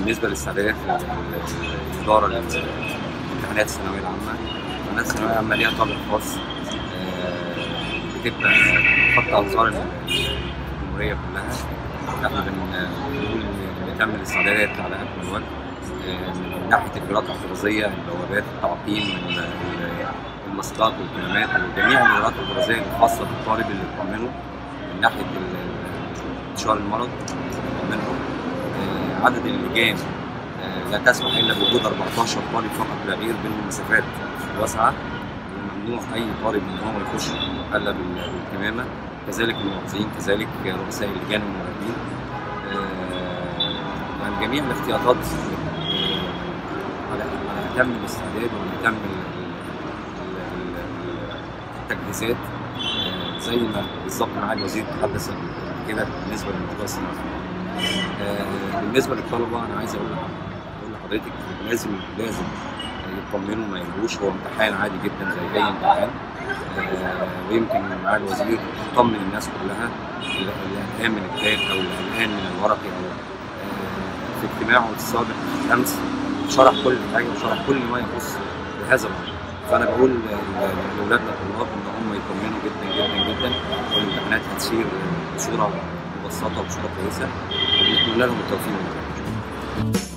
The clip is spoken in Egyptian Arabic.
بالنسبه للاستعدادات الاداره لامتحانات الثانويه العامه امتحانات الثانويه العامه ليها طابع خاص آه، بتبقى خط انظار الجمهوريه كلها احنا بنقول بنكمل الاستعدادات على اكمل وجه آه، من ناحيه الاجراءات الاحترازيه البوابات التعقيم ال- ال- المسطات والكمامات وجميع الاجراءات الاحترازيه الخاصه بالطالب اللي بتعمله من ناحيه ال- انتشار المرض منهم آه، عدد اللجان آه، لا تسمح الا بوجود 14 طالب فقط لا غير بين المسافات الواسعه وممنوع اي طالب ان هو يخش الا بال- بالكمامه كذلك المحافظين كذلك رؤساء اللجان والمراقبين آه، يعني جميع الاحتياطات آه، على على اتم الاستعداد وعلى اتم ال- ال- ال- التجهيزات آه، زي ما بالظبط معالي الوزير تحدث قبل كده بالنسبه للموضوع الصناعي. آه، بالنسبه للطلبه انا عايز اقول لح- اقول لحضرتك لازم لازم يطمنوا ما يلغوش هو امتحان عادي جدا زي اي امتحان آه، ويمكن معالي الوزير طمن الناس كلها اللي اللي قلقان من الكتاب او اللي قلقان من الورقي او آه، في اجتماعه السابق امس شرح كل حاجه وشرح كل ما يخص بهذا الامر فانا بقول ل- لاولادنا الطلاب ان هم يطمنوا جدا جدا جدا والامتحانات هتسير بصوره مبسطه وبصوره كويسه ونتمنى لهم التوفيق والنجاح